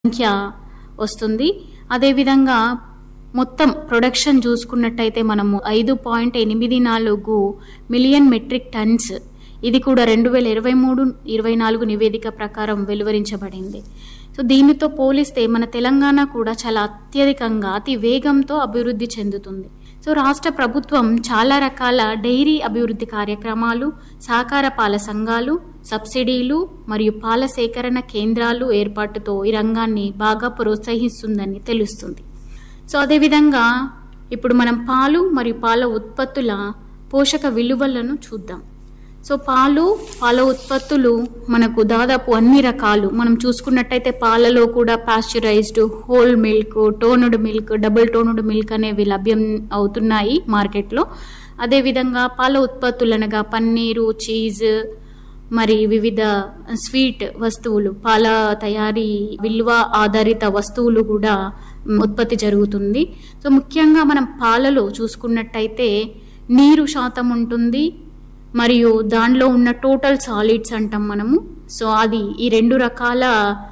సంఖ్య వస్తుంది అదేవిధంగా మొత్తం ప్రొడక్షన్ చూసుకున్నట్టయితే మనము ఐదు పాయింట్ ఎనిమిది నాలుగు మిలియన్ మెట్రిక్ టన్స్ ఇది కూడా రెండు వేల ఇరవై మూడు ఇరవై నాలుగు నివేదిక ప్రకారం వెలువరించబడింది సో దీనితో పోలిస్తే మన తెలంగాణ కూడా చాలా అత్యధికంగా అతి వేగంతో అభివృద్ధి చెందుతుంది సో రాష్ట్ర ప్రభుత్వం చాలా రకాల డైరీ అభివృద్ధి కార్యక్రమాలు సహకార పాల సంఘాలు సబ్సిడీలు మరియు పాల సేకరణ కేంద్రాలు ఏర్పాటుతో ఈ రంగాన్ని బాగా ప్రోత్సహిస్తుందని తెలుస్తుంది సో అదేవిధంగా ఇప్పుడు మనం పాలు మరియు పాల ఉత్పత్తుల పోషక విలువలను చూద్దాం సో పాలు పాల ఉత్పత్తులు మనకు దాదాపు అన్ని రకాలు మనం చూసుకున్నట్టయితే పాలలో కూడా pasteurised whole milk toned milk double toned milk అనేవి లభ్యం అవుతున్నాయి మార్కెట్లో అదేవిధంగా పాల ఉత్పత్తులు అనగా పన్నీరు చీజ్ మరి వివిధ స్వీట్ వస్తువులు పాల తయారీ విలువ ఆధారిత వస్తువులు కూడా ఉత్పత్తి జరుగుతుంది సో ముఖ్యంగా మనం పాలలో చూసుకున్నట్టయితే నీరు శాతం ఉంటుంది మరియు దానిలో ఉన్న టోటల్ సాలిడ్స్ అంటాం మనము సో అది ఈ రెండు రకాల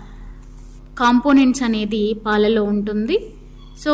కాంపోనెంట్స్ అనేది పాలలో ఉంటుంది సో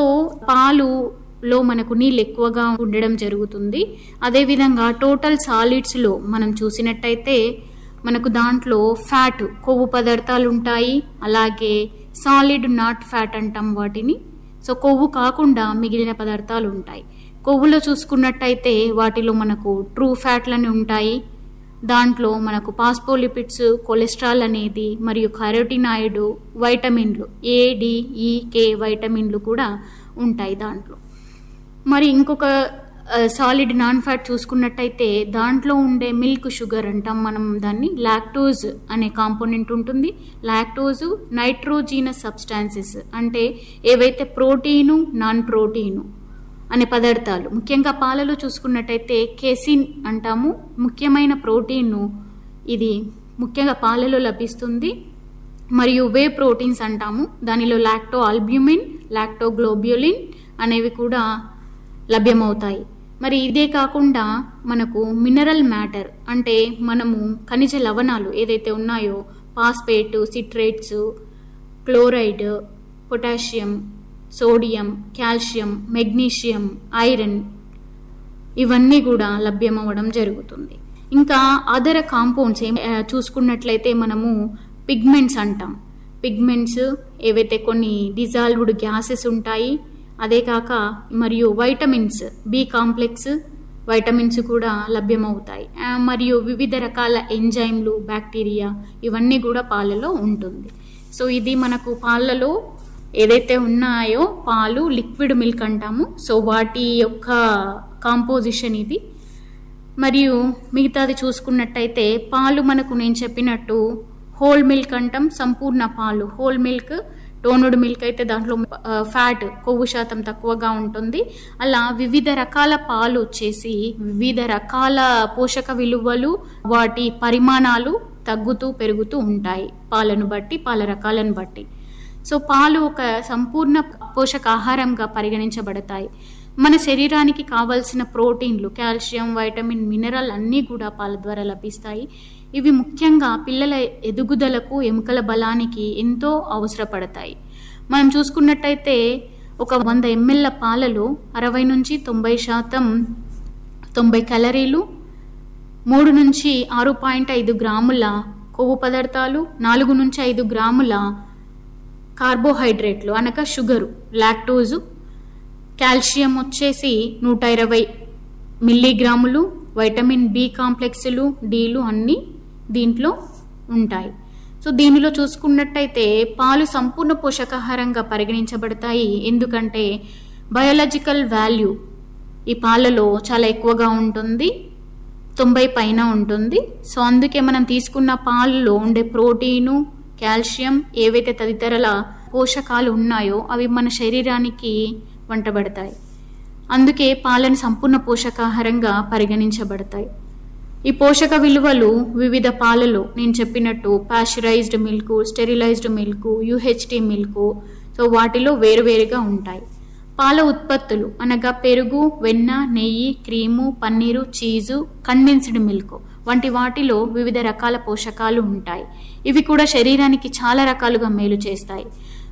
పాలులో మనకు నీళ్ళు ఎక్కువగా ఉండడం జరుగుతుంది అదేవిధంగా టోటల్ సాలిడ్స్లో మనం చూసినట్టయితే మనకు దాంట్లో ఫ్యాట్ కొవ్వు పదార్థాలు ఉంటాయి అలాగే సాలిడ్ నాట్ ఫ్యాట్ అంటాం వాటిని సో కొవ్వు కాకుండా మిగిలిన పదార్థాలు ఉంటాయి కొవ్వులో చూసుకున్నట్టయితే వాటిలో మనకు ట్రూ ఫ్యాట్లని ఉంటాయి దాంట్లో మనకు పాస్పోలిపిడ్స్ కొలెస్ట్రాల్ అనేది మరియు కరోటినాయిడ్ వైటమిన్లు ఏ డి ఈ కే వైటమిన్లు కూడా ఉంటాయి దాంట్లో మరి ఇంకొక సాలిడ్ నాన్ ఫ్యాట్ చూసుకున్నట్టయితే దాంట్లో ఉండే మిల్క్ షుగర్ అంటాం మనం దాన్ని లాక్టోజ్ అనే కాంపోనెంట్ ఉంటుంది లాక్టోజు నైట్రోజీనస్ సబ్స్టాన్సెస్ అంటే ఏవైతే ప్రోటీను నాన్ ప్రోటీను అనే పదార్థాలు ముఖ్యంగా పాలలో చూసుకున్నట్టయితే కెసిన్ అంటాము ముఖ్యమైన ప్రోటీన్ను ఇది ముఖ్యంగా పాలలో లభిస్తుంది మరియు వే ప్రోటీన్స్ అంటాము దానిలో లాక్టో ఆల్బ్యూమిన్ లాక్టో గ్లోబ్యులిన్ అనేవి కూడా లభ్యమవుతాయి మరి ఇదే కాకుండా మనకు మినరల్ మ్యాటర్ అంటే మనము ఖనిజ లవణాలు ఏదైతే ఉన్నాయో phosphate citrates chloride potassium sodium calcium magnesium iron ఇవన్నీ కూడా లభ్యమవ్వడం జరుగుతుంది ఇంకా అదర్ కాంపౌండ్స్ ఏం చూసుకున్నట్లయితే మనము పిగ్మెంట్స్ అంటాం పిగ్మెంట్స్ ఏవైతే కొన్ని డిజాల్వ్డ్ గ్యాసెస్ ఉంటాయి అదే కాక మరియు వైటమిన్స్ బి కాంప్లెక్స్ వైటమిన్స్ కూడా లభ్యమవుతాయి మరియు వివిధ రకాల ఎంజైమ్లు బ్యాక్టీరియా ఇవన్నీ కూడా పాలలో ఉంటుంది సో ఇది మనకు పాలలో ఏదైతే ఉన్నాయో పాలు లిక్విడ్ మిల్క్ అంటాము సో వాటి యొక్క కాంపోజిషన్ ఇది మరియు మిగతాది చూసుకున్నట్టయితే పాలు మనకు నేను చెప్పినట్టు హోల్ మిల్క్ అంటాం సంపూర్ణ పాలు హోల్ మిల్క్ టోనుడ్ మిల్క్ అయితే దాంట్లో ఫ్యాట్ కొవ్వు శాతం తక్కువగా ఉంటుంది అలా వివిధ రకాల పాలు వచ్చేసి వివిధ రకాల పోషక విలువలు వాటి పరిమాణాలు తగ్గుతూ పెరుగుతూ ఉంటాయి పాలను బట్టి పాల రకాలను బట్టి సో పాలు ఒక సంపూర్ణ పోషకాహారంగా పరిగణించబడతాయి మన శరీరానికి కావలసిన ప్రోటీన్లు కాల్షియం వైటమిన్ మినరల్ అన్నీ కూడా పాల ద్వారా లభిస్తాయి ఇవి ముఖ్యంగా పిల్లల ఎదుగుదలకు ఎముకల బలానికి ఎంతో అవసరపడతాయి మనం చూసుకున్నట్టయితే ఒక వంద ఎంఎల్ల పాలలో అరవై నుంచి తొంభై శాతం తొంభై క్యాలరీలు మూడు నుంచి ఆరు పాయింట్ ఐదు గ్రాముల కొవ్వు పదార్థాలు నాలుగు నుంచి ఐదు గ్రాముల కార్బోహైడ్రేట్లు అనగా షుగరు లాక్టోజు కాల్షియం వచ్చేసి నూట ఇరవై మిల్లీగ్రాములు వైటమిన్ బి కాంప్లెక్స్లు డీలు అన్నీ దీంట్లో ఉంటాయి సో దీనిలో చూసుకున్నట్టయితే పాలు సంపూర్ణ పోషకాహారంగా పరిగణించబడతాయి ఎందుకంటే బయోలాజికల్ వాల్యూ ఈ పాలలో చాలా ఎక్కువగా ఉంటుంది తొంభై పైన ఉంటుంది సో అందుకే మనం తీసుకున్న పాలలో ఉండే ప్రోటీను కాల్షియం ఏవైతే తదితరల పోషకాలు ఉన్నాయో అవి మన శరీరానికి వంటబడతాయి అందుకే పాలను సంపూర్ణ పోషకాహారంగా పరిగణించబడతాయి ఈ పోషక విలువలు వివిధ పాలలో నేను చెప్పినట్టు pasteurised milk sterilised milk UHT milk so వాటిలో వేరువేరుగా ఉంటాయి పాల ఉత్పత్తులు అనగా పెరుగు వెన్న నెయ్యి cream paneer cheese condensed milk వంటి వాటిలో వివిధ రకాల పోషకాలు ఉంటాయి ఇవి కూడా శరీరానికి చాలా రకాలుగా మేలు చేస్తాయి